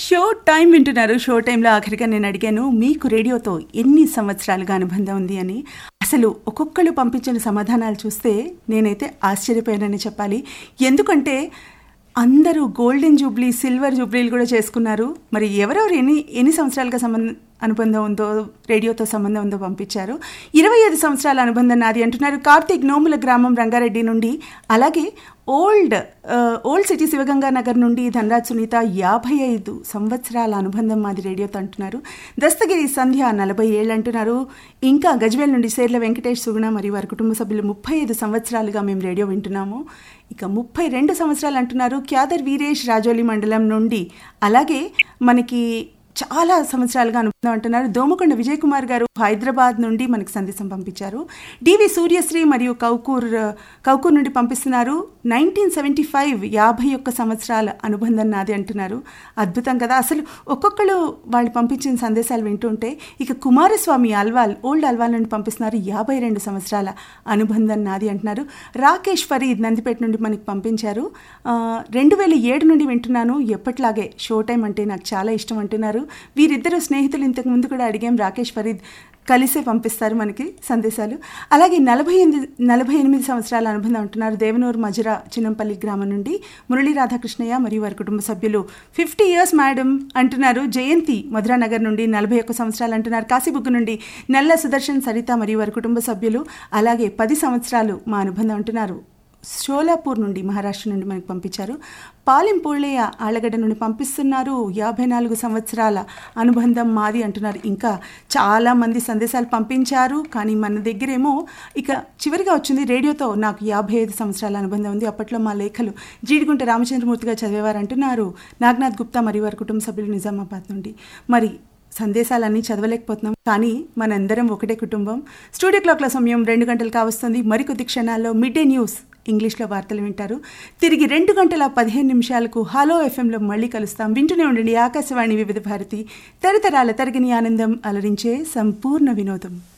show time వింటున్నారు show టైంలో ఆఖరిగా నేను అడిగాను మీకు రేడియోతో ఎన్ని సంవత్సరాలుగా అనుబంధం ఉంది అని అసలు ఒక్కొక్కళ్ళు పంపించిన సమాధానాలు చూస్తే నేనైతే ఆశ్చర్యపోయానని చెప్పాలి ఎందుకంటే అందరూ గోల్డెన్ జూబ్లీ సిల్వర్ జూబ్లీలు కూడా చేసుకున్నారు మరి ఎవరెవరు ఎన్ని ఎన్ని సంవత్సరాలుగా సంబంధం అనుబంధం ఉందో రేడియోతో సంబంధం ఉందో పంపించారు ఇరవై ఐదు సంవత్సరాల అనుబంధం నాది అంటున్నారు కార్తీక్ నోముల గ్రామం రంగారెడ్డి నుండి అలాగే ఓల్డ్ ఆ, ఓల్డ్ సిటీ శివగంగా నగర్ నుండి ధనరాజ్ సునీత యాభై ఐదు సంవత్సరాల అనుబంధం మాది రేడియోతో అంటున్నారు దస్తగిరి సంధ్య నలభై ఏళ్ళు అంటున్నారు ఇంకా గజ్వేల్ నుండి సేర్ల వెంకటేష్ సుగుణ మరియు వారి కుటుంబ సభ్యులు ముప్పై ఐదు సంవత్సరాలుగా మేము రేడియో వింటున్నాము ఇక ముప్పై రెండు సంవత్సరాలు అంటున్నారు క్యాదర్ వీరేష్ రాజోలి మండలం నుండి అలాగే మనకి చాలా సంవత్సరాలుగా అనుబంధం అంటున్నారు దోమకొండ విజయ్ కుమార్ గారు హైదరాబాద్ నుండి మనకి సందేశం పంపించారు డివి సూర్యశ్రీ మరియు కౌకూర్ కౌకూర్ నుండి పంపిస్తున్నారు నైన్టీన్ సెవెంటీ ఫైవ్ యాభై ఒక్క సంవత్సరాల అనుబంధం నాది అంటున్నారు అద్భుతం కదా అసలు ఒక్కొక్కరు వాళ్ళు పంపించిన సందేశాలు వింటుంటే ఇక కుమారస్వామి అల్వాల్ ఓల్డ్ అల్వాల్ నుండి పంపిస్తున్నారు యాభై రెండు సంవత్సరాల అనుబంధం నాది అంటున్నారు రాకేష్ ఫరీద్ నందిపేట నుండి మనకి పంపించారు రెండు వేల ఏడు నుండి వింటున్నాను ఎప్పట్లాగే షో టైం అంటే నాకు చాలా ఇష్టం అంటున్నారు వీరిద్దరు స్నేహితులు ఇంతకు ముందు కూడా అడిగాం రాకేష్ ఫరీద్ కలిసే పంపిస్తారు మనకి సందేశాలు అలాగే నలభై ఎనిమిది నలభై ఎనిమిది సంవత్సరాల అనుబంధం అంటున్నారు దేవనూరు మజుర చిన్నంపల్లి గ్రామం నుండి మురళీ రాధాకృష్ణయ్య మరియు వారి కుటుంబ సభ్యులు ఫిఫ్టీ ఇయర్స్ మేడం అంటున్నారు జయంతి మధురానగర్ నుండి నలభై ఒక్క సంవత్సరాలు అంటున్నారు కాశీబుగ్గు నుండి నల్ల సుదర్శన్ సరిత మరియు వారి కుటుంబ సభ్యులు అలాగే పది సంవత్సరాలు మా అనుబంధం అంటున్నారు షోలాపూర్ నుండి మహారాష్ట్ర నుండి మనకి పంపించారు పాలెం పూళ్ళయ్య ఆళ్ళగడ్డ నుండి పంపిస్తున్నారు యాభై నాలుగు సంవత్సరాల అనుబంధం మాది అంటున్నారు ఇంకా చాలామంది సందేశాలు పంపించారు కానీ మన దగ్గరేమో ఇక చివరిగా వచ్చింది రేడియోతో నాకు యాభై ఐదు సంవత్సరాల అనుబంధం ఉంది అప్పట్లో మా లేఖలు జీడిగుంట రామచంద్రమూర్తిగా చదివేవారు అంటున్నారు నాగనాథ్ గుప్తా మరియు వారి కుటుంబ సభ్యులు నిజామాబాద్ నుండి మరి సందేశాలన్నీ చదవలేకపోతున్నాం కానీ మనందరం ఒకటే కుటుంబం స్టూడియో క్లాక్ల సమయం రెండు గంటలు కావస్తుంది మరికొద్ది క్షణాల్లో మిడ్ డే న్యూస్ ఇంగ్లీష్లో వార్తలు వింటారు తిరిగి రెండు గంటల పదిహేను నిమిషాలకు హలో ఎఫ్ఎంలో మళ్ళీ కలుస్తాం వింటూనే ఉండండి ఆకాశవాణి వివిధ భారతి తరతరాల తరగని ఆనందం అలరించే సంపూర్ణ వినోదం